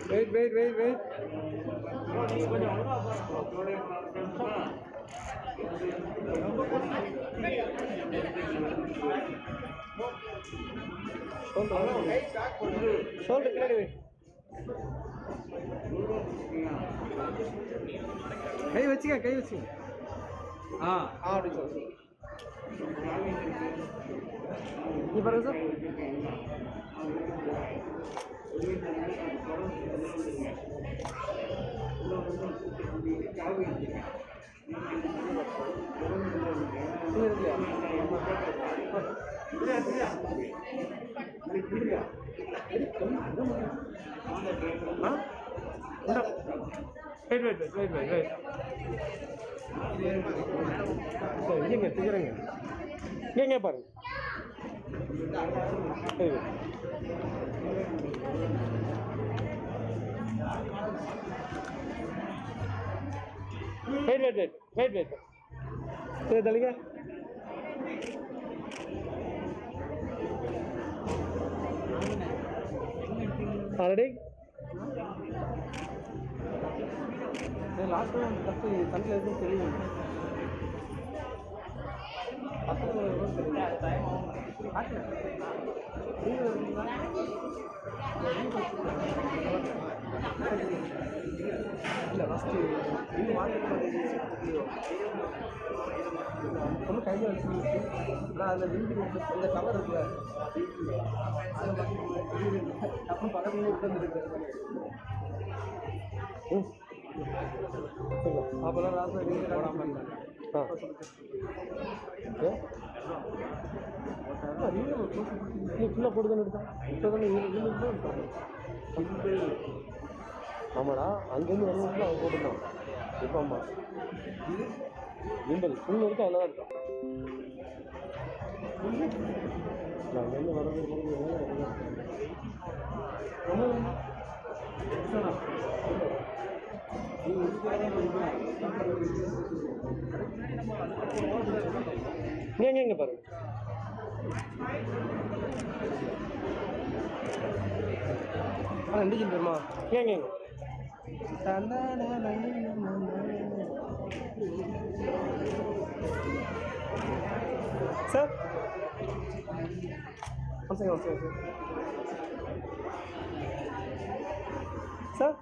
Wait wait wait wait shoulder பின்னாடி வை கை வச்சுக்க கை வச்சுக்க ஆ ஆ அப்படி சொல்லு நீ பாருங்க sir wait wait wait wait wait sir இங்கே திக்கிறேங்க இங்கே பாருங்க சரி wait wait wait wait wait சரி தள்ளிங்க ஆல்ரெடி லாஸ்ட் ஃபஸ்ட்டு சண்டில் எதுவும் தெரியும் இல்லை ஃபஸ்ட்டு இது மார்க்கெட் ஒன்றும் கையில் வச்சுருந்துச்சு ஆனால் அதில் விண்டு அந்த கவர் இருக்குல்ல அதில் அப்புறம் பக்கத்துலேயே உட்காந்துருக்கு ம் அப்போல்லாம் ராசா நீங்கள் போடாமல் ஆ நீ ஃபுல்லாக போட்டு தானே எடுத்தான் இப்போ தானே ஆமாடா அங்கேருந்து வரும்போது அவன் போட்டுருந்தான் இப்போ ஆமா விம்பல் ஃபுல் வரைக்கும் அதில் தான் இருக்கான் நான் அங்கேருந்து வரது இங்கே இங்கே பாருங்க ஆ ரெண்டு ஜில் பெருமா ஏங்க ஏங்க sir one second one second sir sir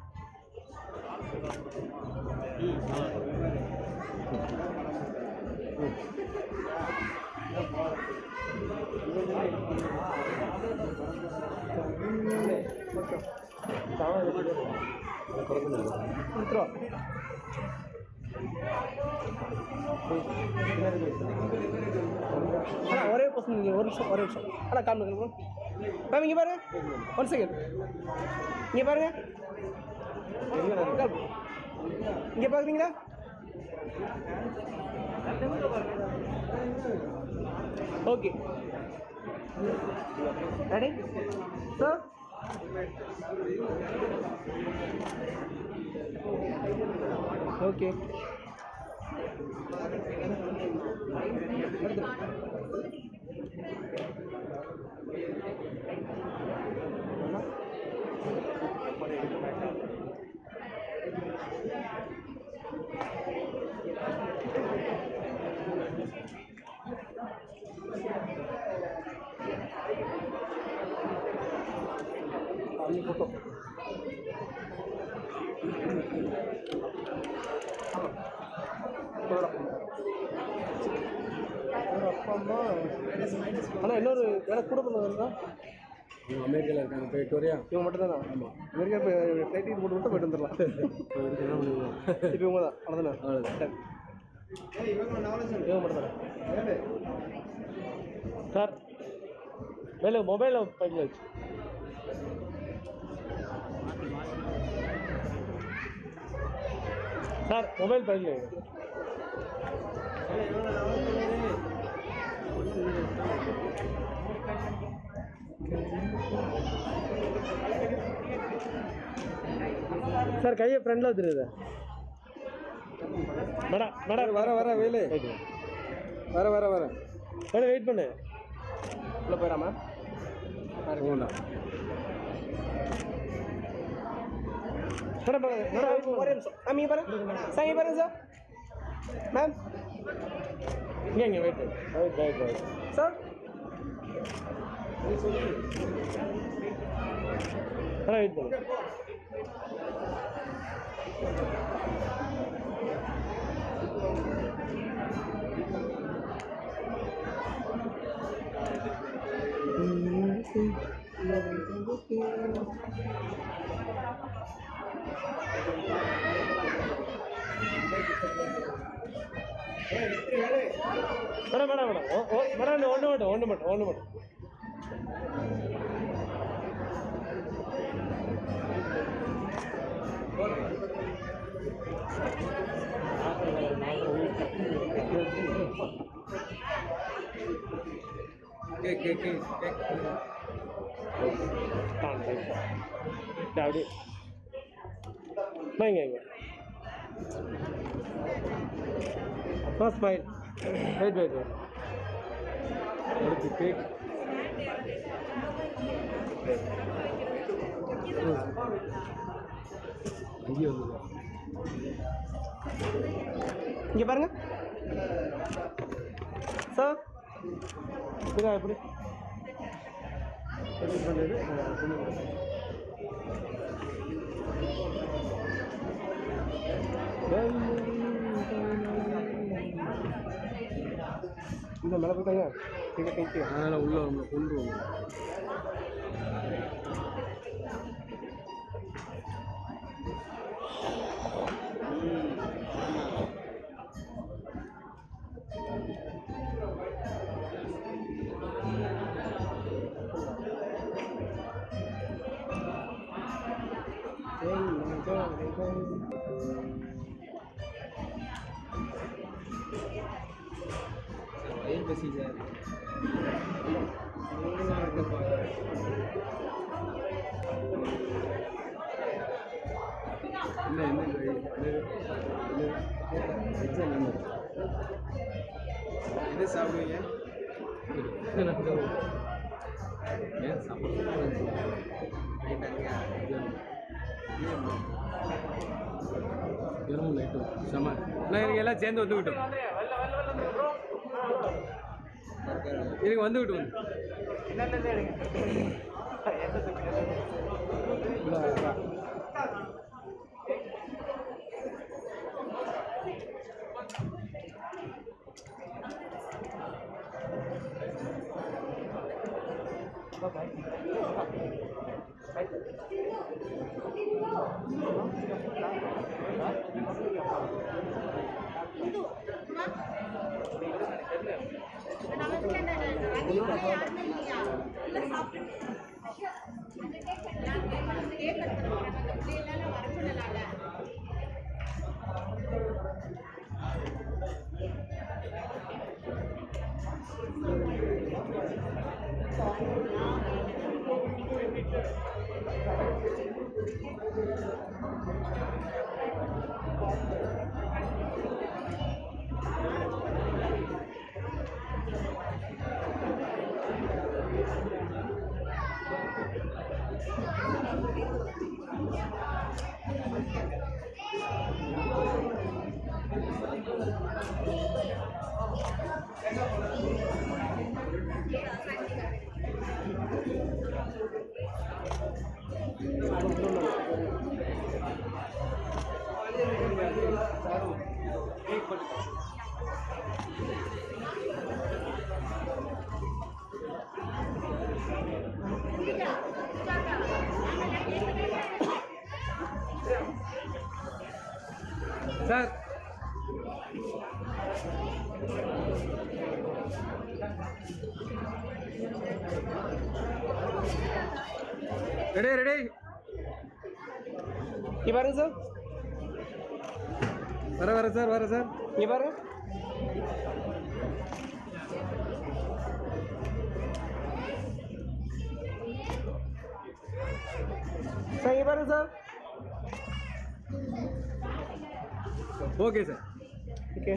விட்டுருவா அண்ணா ஒரே பர்சன் இல்லை ஒரு நிமிஷம் ஒரே நிமிஷம் அண்ணா கால் மேம் இங்கே பாருங்க ஒன் செகண்ட் இங்கே பாருங்க கால் இங்கே பார்க்குறீங்களா ஓகே ரெடி சார் ஓகே ಅಲ್ಲಿ ಫೋಟೋ அப்பா அம்மா அண்ணா இன்னொரு எனக்கு கூட பண்ண வருதா அமெரிக்காவில் இருக்காங்க போயிட்டு வரையா இவங்க மட்டும் தானா ஆமாம் அமெரிக்கா இப்போ ஃப்ளைட் டிக்கெட் போட்டு விட்டு போயிட்டு வந்துடலாம் இப்போ இவங்க தான் அவ்வளோதானே அவ்வளோதான். இவங்க மட்டும் தானே சார் மேலே மொபைலில் பைக்கில் வச்சு சார் மொபைல் பைக்கில் சார் கையை ஃப்ரெண்டில் வச்சுருது மேடா மேடா வர வர வேலு வர வர வர வேலை வெயிட் பண்ணு உள்ள போயிடாமா வேண்டாம் மேடம் மேடம் ஒரே நிமிஷம் மேம் இங்கே பாருங்க சார் இங்கே பாருங்க சார் மேம் இங்கே இங்கே wait wait wait wait sir madam wait பண்ணுங்க மேடம் மேடம் மேடம் ஓ ஓ மேடம் ஒன்று மட்டும் ஒன்று மட்டும் ஒன்று மட்டும் கேக் கேக் கேக் கேக் தான் ரைட் அப்படி வைங்க இங்க ஆ ஸ்மைல் வெயிட் வெயிட் வெயிட் அடுத்து கேக் இங்கே வந்து இங்கே பாருங்க சார் இதா எப்படி எப்படி பண்ணுறது இந்த மேலே போயிட்டாங்க இங்கே கைக்கு அதனால் உள்ள நம்மளை கொண்டு வரணும் வயிறு பசி சார் என்ன என்ன எது சாப்பிடுவீங்க ஏன் சாப்பிடுவோம் லைட்டும் செம நான் எல்லாம் சேர்ந்து வந்துவிட்டோம் இதுக்கு வந்துவிட்டு வந்து சார் ரெடி ரெடி இங்கே பாருங்க சார் வர வர சார் வர சார் இங்கே பாருங்க சார் இங்கே பாருங்க சார் ஓகே சார் ஓகே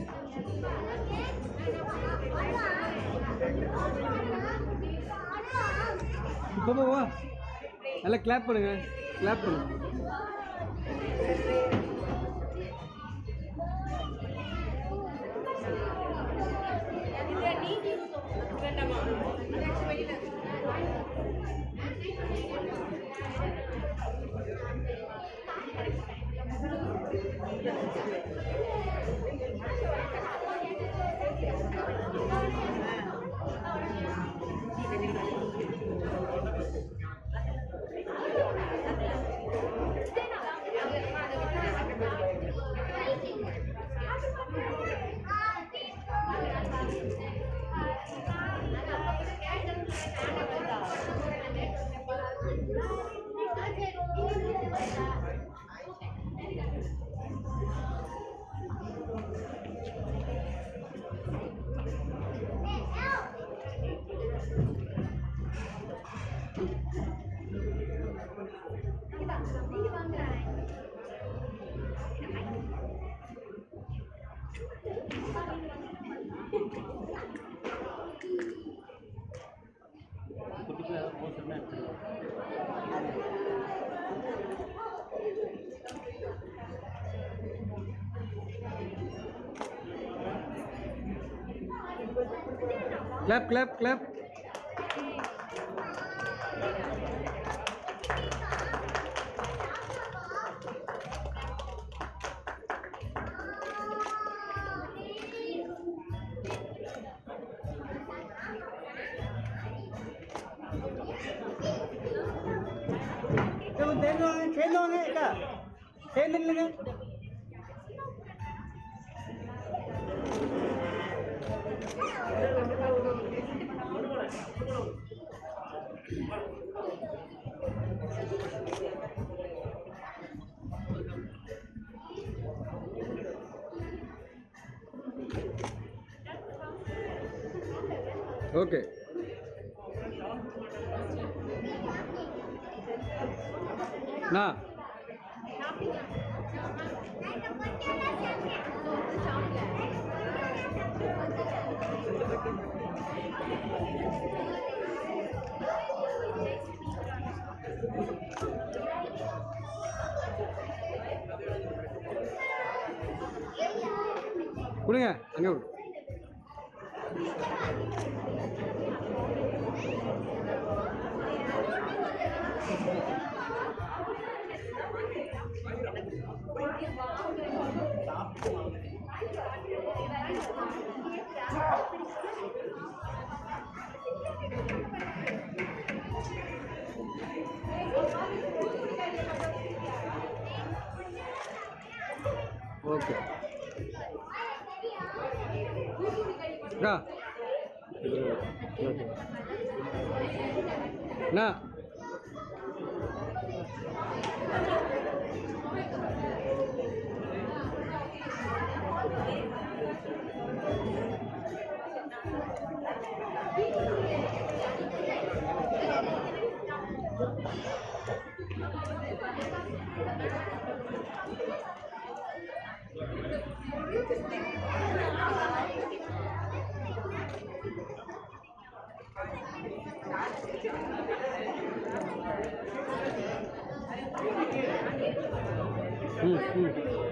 இப்போ வா நல்லா கிளாப் பண்ணுங்க கிளாப் பண்ணுங்க Clap, clap, clap. சேர்ந்து சேர்ந்து வாங்க அக்கா சேர்ந்து இல்லைங்க ஓகே நான் கொடுங்க அங்கே விடு ஓகே அக்கா அண்ணா ம் ம்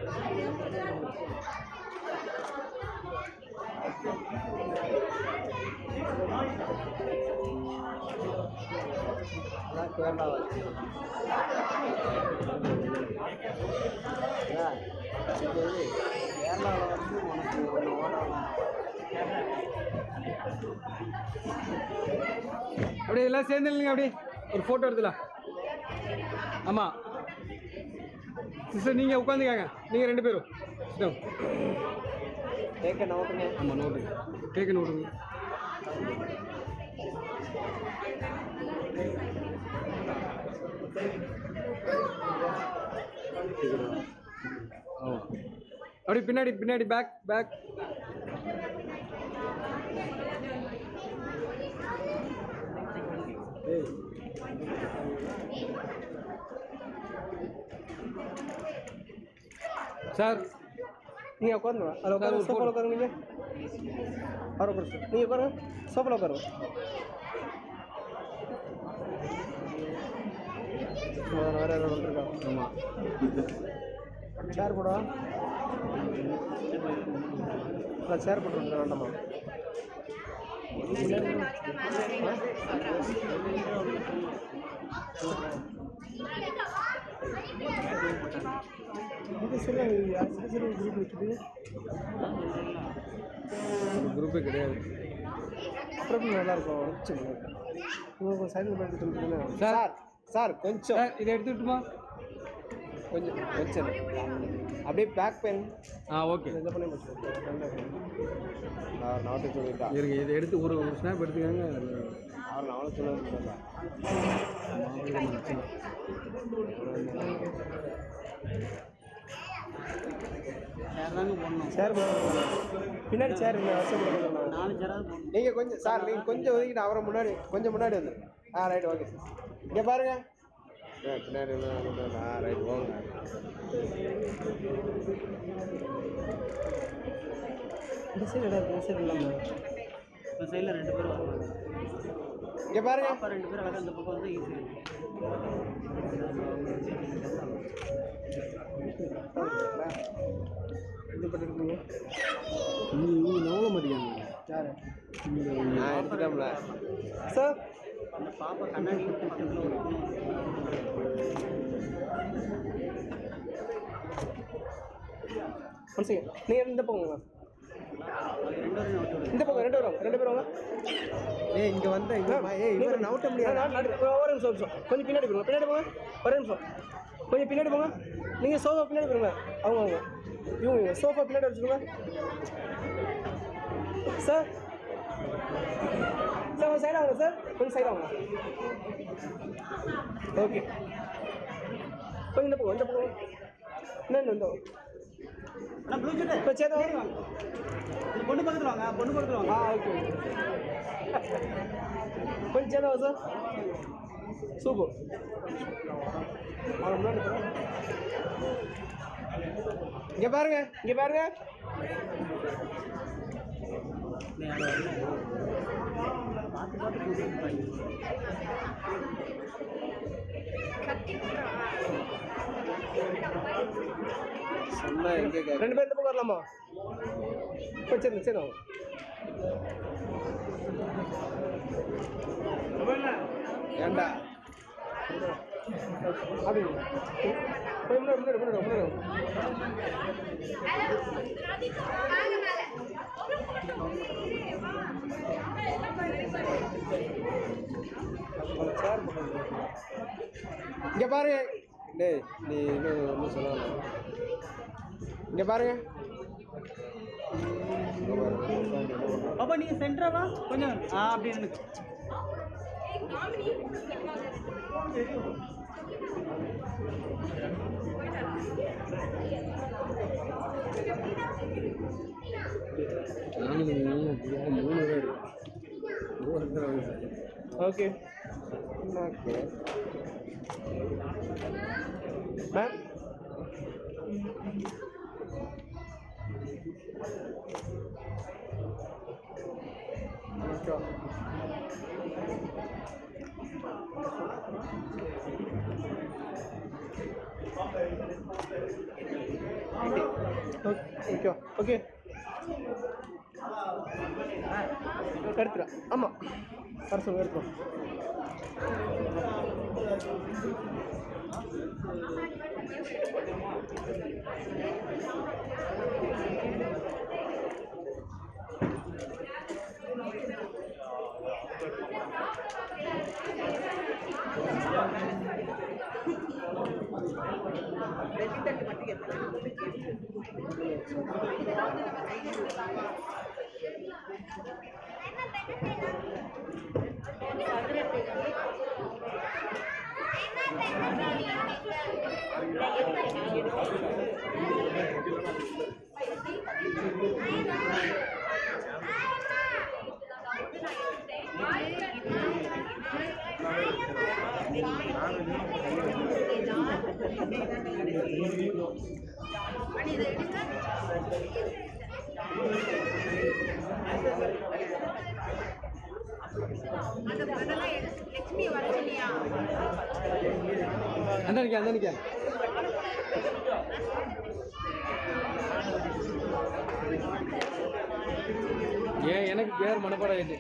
அதான் கேரளாவா கேரளாவில் வந்து உனக்கு ஒன்று ஓடணும் அப்படியே எல்லாம் சேர்ந்து இல்லைங்க அப்படியே ஒரு ஃபோட்டோ எடுத்துலாம் ஆமாம் சிஸ்டர் நீங்கள் உட்காந்துக்காங்க நீங்கள் ரெண்டு பேரும் சிஸ்டம் கேட்க நோட்டுங்க ஆமாம் நோட்டு கேட்க நோட்டுங்க ஆமாம் அப்படியே பின்னாடி பின்னாடி பேக் பேக் ஏய் சார் நீங்கள் உட்காந்து அதில் உட்காரு ஒரு சோஃபாவில் உட்காருங்க நீங்கள் அவரை உட்காரு நீங்கள் உட்காருங்க சோஃபாவில் உட்காருங்க வேறு யாரும் வந்துருக்கா ஆமாம் சேர் போடவா இல்லை சேர் போட்டுருங்க வேண்டாமா இது சரி இது சரி குரூப் வச்சுட்டு குரூப்பே கிடையாது அப்புறம் நல்லா இருக்கும் சரி உங்களுக்கு சைடில் போயிட்டு சொல்லுங்க சார். சார் சார் கொஞ்சம் சார் இதை எடுத்துக்கிட்டுமா கொஞ்சம் கொஞ்சம் அப்படியே பேக் பென் ஆ ஓகே இதை பண்ணி நான் நாட்டு சொல்லிட்டா இருங்க இதை எடுத்து ஒரு ஒரு ஸ்னாப் எடுத்துக்கோங்க அவர் நானும் சொல்ல சேர் பின்னாடி சேர் இல்லை வருஷம் நீங்கள் கொஞ்சம் சார் நீங்கள் கொஞ்சம் ஒதுக்கிட்டு அவரை முன்னாடி கொஞ்சம் முன்னாடி வந்து ஆ ரைட் ஓகே இங்கே பாருங்க ஆ, பின்னாடி வந்து வந்து, ஆ ரைட் போங்க இந்த சைடு இடம் இந்த சைடு இல்லாமல் இந்த சைடில் ரெண்டு பேரும் வருவாங்க இங்கே பாருங்க அப்போ ரெண்டு பேரும் அழகாக இந்த பக்கம் வந்து ஈஸி இது பண்ணிருக்கீங்க இவங்க நவல மாட்டேங்காங்க யாரு நான் எடுத்துட்டோம்ல சார் அந்த பாப்பா கண்ணாடி பக்கத்தில் ஒன் செகண்ட் நீங்கள் இந்த பக்கம் ரெண்டு பேரும் நோட்டு விடுங்க. இந்த பக்கம் ரெண்டு பேரும் ரெண்டு பேரும் வாங்க ஏய் இங்கே வந்த ஏய் இவர் நவுட்ட முடியாது ஒரு நிமிஷம் ஒரு நிமிஷம் கொஞ்சம் பின்னாடி போங்க பின்னாடி போங்க ஒரு நிமிஷம் கொஞ்சம் பின்னாடி போங்க நீங்கள் சோஃபா பின்னாடி போங்க அவங்க அவங்க இவங்க சோஃபா பின்னாடி வச்சுக்கோங்க சார் சார் சைடாக வாங்க சார் கொஞ்சம் சைடாக வாங்க ஓகே கொஞ்சம் இந்த பக்கம் இந்த பக்கம் என்ன இந்த அண்ணா ப்ளூ சட்டை இப்போ சேதா வாங்க இந்த பொண்ணு பக்கத்தில் வாங்க பொண்ணு பக்கத்தில் வாங்க ஆ ஓகே கொஞ்சம் சேதாவா சார் சூப்பர் அவன் முன்னாடி போறேன். இங்க பாருங்க இங்க பாருங்க நீ அதை வரல. பார்த்து பார்த்து கூட்டிட்டு இருப்பாங்க. சொன்னா எங்க ரெண்டு பேர் இந்த பக்கம் வரலாமா கொஞ்சம் சரி சரி வாங்க ஏண்டா அது போய் முன்னாடி முன்னாடி முன்னாடி முன்னாடி வாங்க. அவன் chair போட்டு இங்க பாருங்க டேய் நீ இன்னும் ஒன்றும் சொல்லலாம் இங்க பாருங்க இங்க பாருங்க. பாப்பா நீங்கள் சென்டராவா கொஞ்சம் ஆ அப்படி இருக்கு நானும் மூணு மூணு பேர் மூணு பேர் வாங்க sir okay okay ma'am okay okay எடுத்துடா ஆமாம் வர சொல்லுங்க எடுத்துடும் லட்சுமி வர சொல்லியா அந்த நிற்க அந்த நிற்க ஏன் எனக்கு பேர் மனப்பாடம் ஆயிட்டு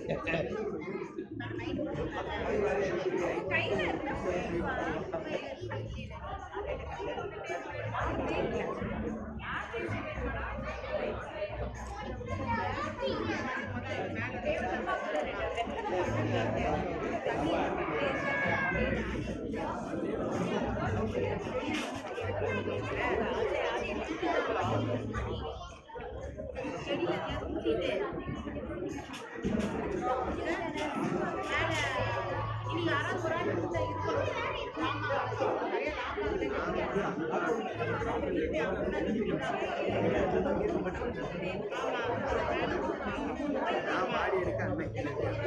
நான் மாடி எடுக்க அன்னைக்கு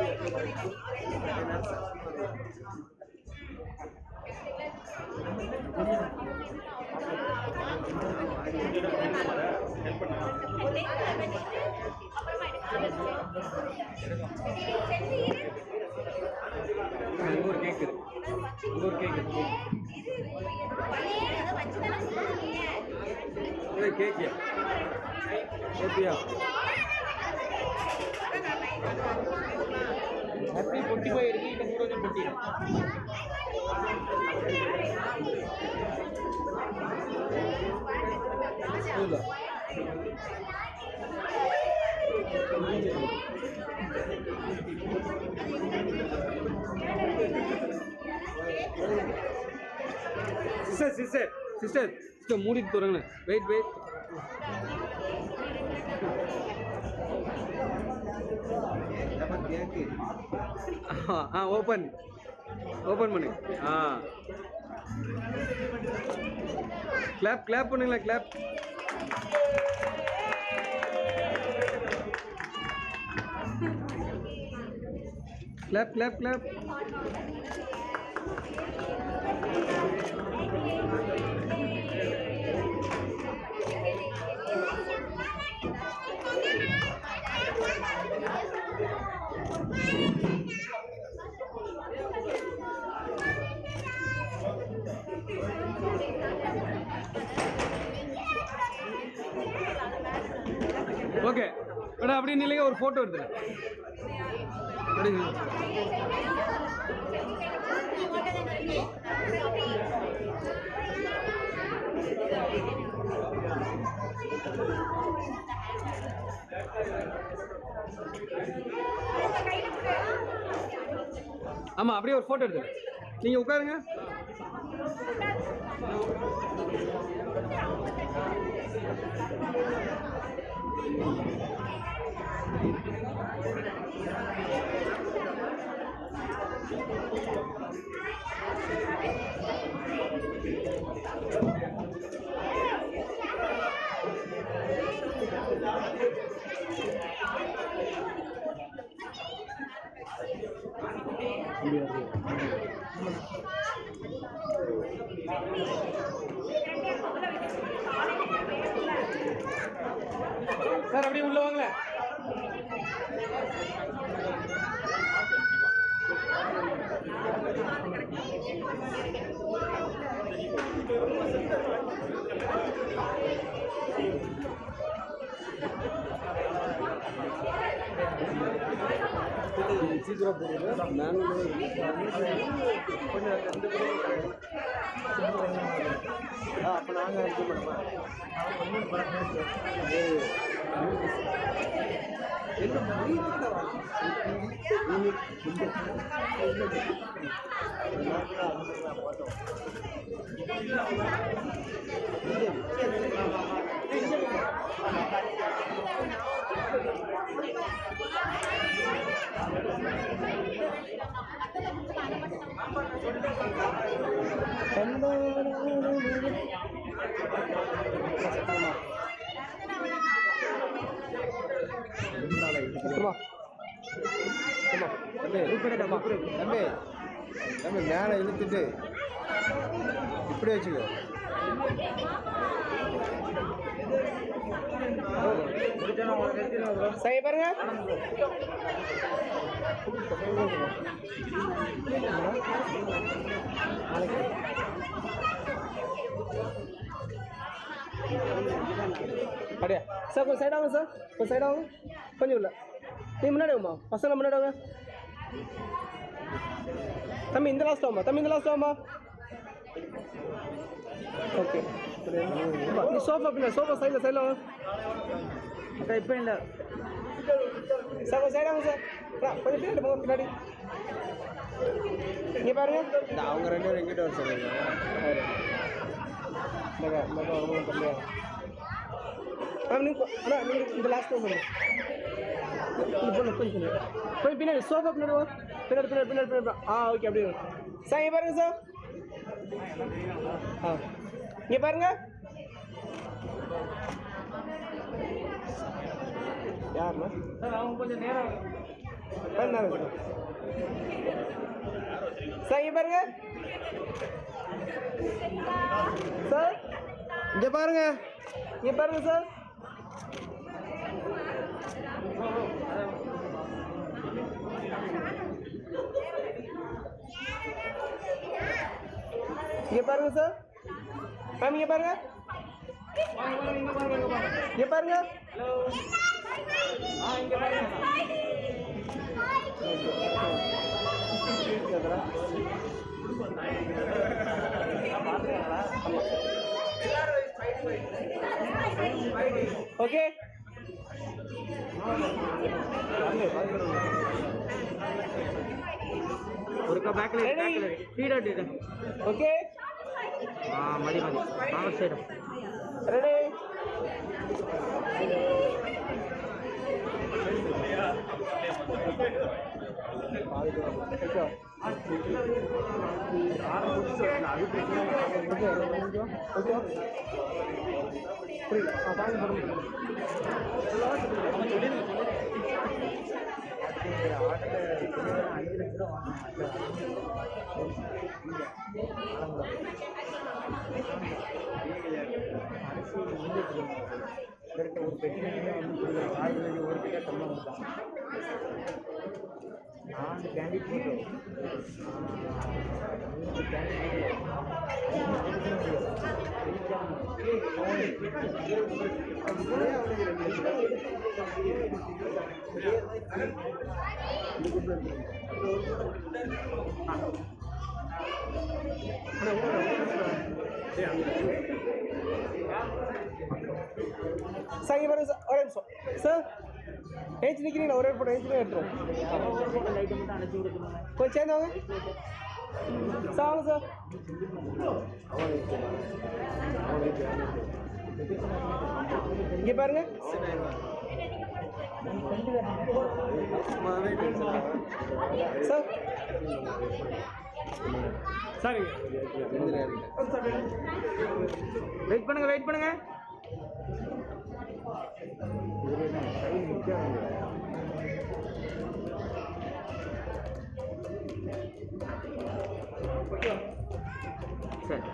இங்க ஒரு கேக் இருக்கு இங்க ஒரு கேக் இருக்கு இது கேக்கியா ஓகேயா ஹாப்பி பொட்டி போயிருக்கு இந்த கூட கொஞ்சம் பொட்டி இல்ல சிஸ்டர் சிஸ்டர் சிஸ்டர் சிஸ்டர் மூடிட்டு தரங்களேன் வெயிட் வெயிட் கேக்கு ஆ ஓப்பன் ஓப்பன் பண்ணு ஆ கிளாப் கிளாப் பண்ணுங்களேன் clap clap clap clap okay madam அப்படியே நில்லுங்க ஒரு ஃபோட்டோ எடுத்துரு அப்படியே நில்லுங்க. ஆமாம் அப்படியே ஒரு ஃபோட்டோ எடுத்துரு நீங்கள் உட்காருங்க சார் அப்படியே உள்ள வாங்களேன் சீக்கிரம் போடுங்க மேனுவல் அப்போ நாங்கள் இருக்க மாட்டோமா என்ன முடியுதுல சும்மா தம்பி தம்பி தம்பி மேலே இழுத்துட்டு இப்படி வச்சுக்கோ சரி பாருங்க நாளைக்கு அப்படியா சார் கொஞ்சம் சைட் ஆகுங்க சார் கொஞ்சம் சைட் ஆகுங்க கொஞ்சம் இல்லை நீ முன்னாடி வாம்மா பசங்க முன்னாடி வாங்க தம்பி இந்த லாஸ்ட் வாம்மா தம்பி இந்த லாஸ்ட் வாம்மா ஓகே நீ சோஃபா பின்ன சோஃபா சைடில் சைடில் வாங்க சார் இப்போ இல்லை சார் கொஞ்சம் சைடாக சார் அண்ணா, கொஞ்சம் பின்னாடி போங்க பின்னாடி இங்கே பாருங்க அவங்க ரெண்டு பேரும் எங்கிட்ட வர சொல்லுங்க மகா மகா ரொம்ப கம்மியா ஆ நீங்கள் அண்ணா நீங்கள் இந்த லாஸ்ட் போங்க கொஞ்சம் போங்க கொஞ்சம் பின்னாடி கொஞ்சம் பின்னாடி சோஃபா பின்னாடி வா பின்னாடி பின்னாடி பின்னாடி பின்னாடி ஆ ஓகே அப்படியே வாங்க. சார் இங்கே பாருங்க சார் ஆ இங்கே பாருங்க யாருண்ணா சார் அவங்க கொஞ்சம் நேரம் பண்ணாரு சார் இங்கே பாருங்க சார் இங்க பாருங்க இங்கே பாருங்க சார் இங்கே பாருங்க சார் மேம் இங்கே பாருங்க இங்கே பாருங்க ஓகே ஒருக்கா பேக்கில் Ready? பேக்கில் ஸ்பீட் ஆட்டிட்டு ஓகே ஆ மதி மதி வாங்க சைடு ரெடி சார் இங்கே பாருங்க சார் ஒரே நிமிஷம் சார் ஏஞ்சி நிற்கிறீங்களா ஒரே போட்டோ ஏஞ்சி எடுத்துருவோம் லைட்டை மட்டும் அணைச்சி விடுங்க கொஞ்சம் சேர்ந்து வாங்க சார் வாங்க சார் இங்கே பாருங்க சார் சரிங்க வெயிட் பண்ணுங்க வெயிட் பண்ணுங்க சரி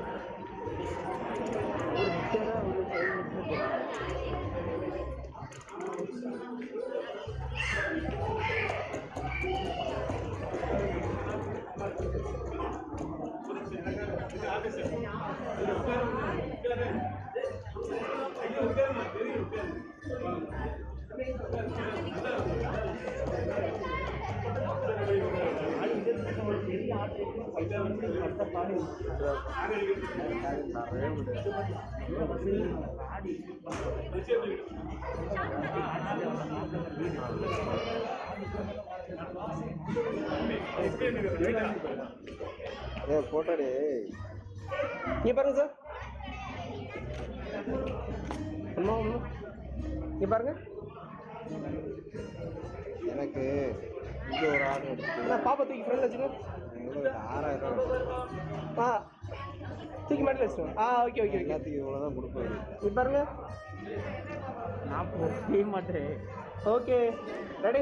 ஏ போட்டாடே இங்கே பாருங்க சார் அம்மா அம்மா இங்கே பாருங்க எனக்கு இங்க ஒரு ஆர்டர் எடுத்து அண்ணா பாப்பா தூக்கி ஃப்ரெண்டில் வச்சுக்கோ எவ்வளோ ஆறாயிரம் ரூபா ஆ தூக்கி மாட்டில் வச்சுக்கோ ஆ ஓகே ஓகே ஓகே எல்லாத்துக்கும் இவ்வளோ தான் கொடுப்பாரு இங்கே பாருங்க நான் போகவே மாட்டேன் ஓகே ரெடி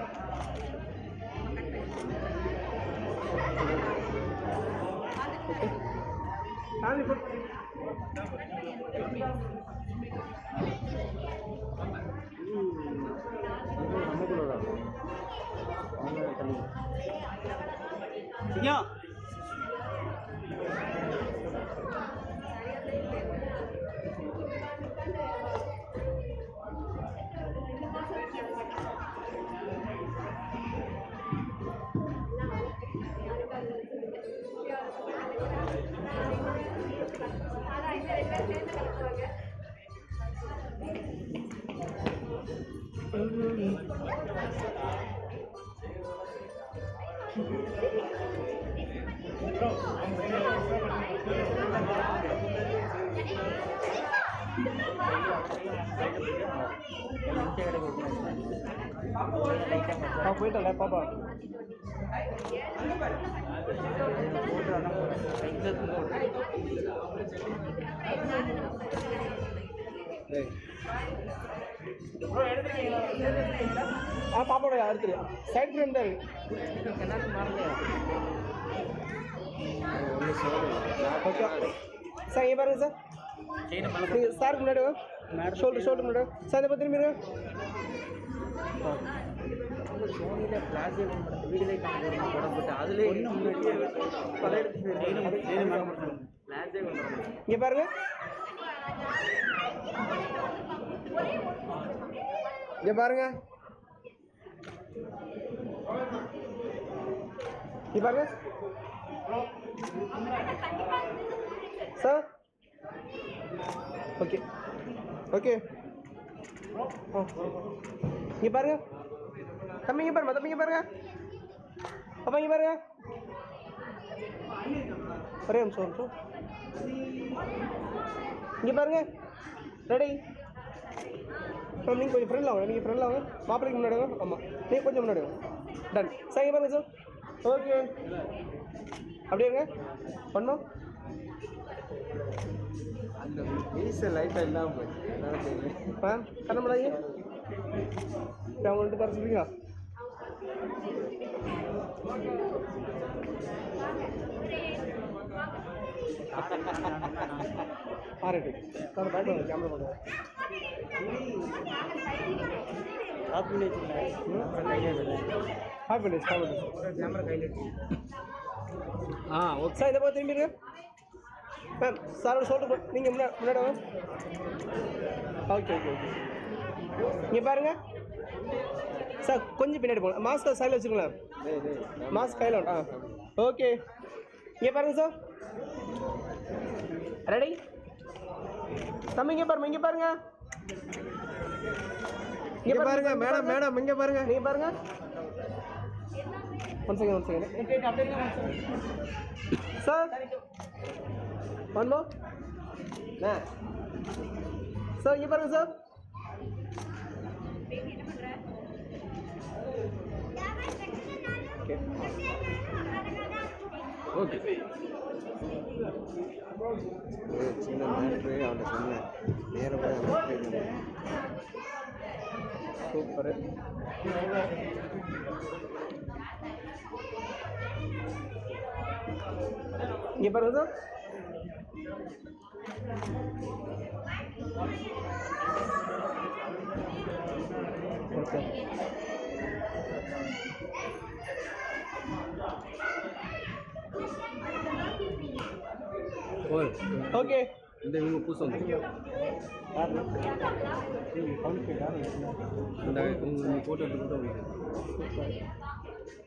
ஃபேமிலி ஃபுட் நமக்குள்ள தான் சிங்கம் ஆ போயிட்டல பாப்பா டேய் ஆ பாப்பாவோட அடுத்து சைட் ஃப்ரெண்ட் தான் இருக்கு ஒன்று சொல்லு ஓகே சார் இங்கே பாருங்க சார் நீங்கள் சாருக்கு முன்னாடி வாங்க ஷோல்டர் ஷோல்டர் முன்னாடி வாங்க. சார் இதை பற்றி திரும்பிடுங்க சோனியில் பிளாஸ் வீடியோ காமிக்கிறோம் படம் போட்டு அதுலேயே பல இடத்துக்கு பிளாஸே வந்துடும் இங்கே பாருங்க இங்கே பாருங்க இங்கே பாருங்க சார் ஓகே ஓகே இங்கே பாருங்க தம்பி இங்கே பாருங்க தம்பி இங்கே பாருங்க அப்பா இங்கே பாருங்க ஒரே நிமிஷம் ஒரு நிமிஷம் இங்கே பாருங்க ரெடி நீங்கள் கொஞ்சம் ஃப்ரெண்டில் வாங்க நீங்கள் ஃப்ரெண்டில் வாங்க மாப்பிள்ளைக்கு முன்னாடி வாங்க ஆமாம் நீங்கள் கொஞ்சம் முன்னாடி வாங்க டன் சார் இங்கே பாருங்க சார் ஓகே அப்படியே இருங்க பண்ணோம் அந்த மீச லைட்டாக இல்லாமல் போச்சு என்னால் தெரியல ஆ கண்ண முடியாங்க அவங்கள்ட்ட தர சொல்லுவீங்களா ஆறு கேமரா பண்ணுவோம் ஆஃப் பண்ணி வச்சுருந்தேன் ஹாப்பி பண்ணிச்சு ஹாப்பி பண்ணிச்சு கேமரா கையில் வச்சு ஆ ஓகே சார் இதை பார்த்து திரும்பிடுங்க மேம் சாரோட சொல்லிட்டு நீங்கள் முன்னாடி முன்னாடி வாங்க ஓகே ஓகே ஓகே இங்கே பாருங்க சார் கொஞ்சம் பின்னாடி போங்க மாஸ்க் சைடில் வச்சுருங்களேன் டேய் டேய் மாஸ்க் கையில் ஆ ஓகே இங்கே பாருங்க சார் ரெடி தம்பி இங்கே பாருங்க இங்கே பாருங்க இங்கே பாருங்க மேடம் மேடம் இங்கே பாருங்க நீங்கள் பாருங்க one second one second sir one more என்ன சார் இங்கே பாருங்க சார் ஓகே ஓகே ஒரு சின்ன மேட்ரு அவன்கிட்ட சொன்னேன் நேராக போய் அவன் கேட்கணும் சூப்பர் இங்கே பாருங்க சார் ஓகே ஓய் ஓகே இந்த இவங்க புதுசு வந்து இந்த உங்க ஃபோட்டோ எடுத்து கூட உங்களுக்கு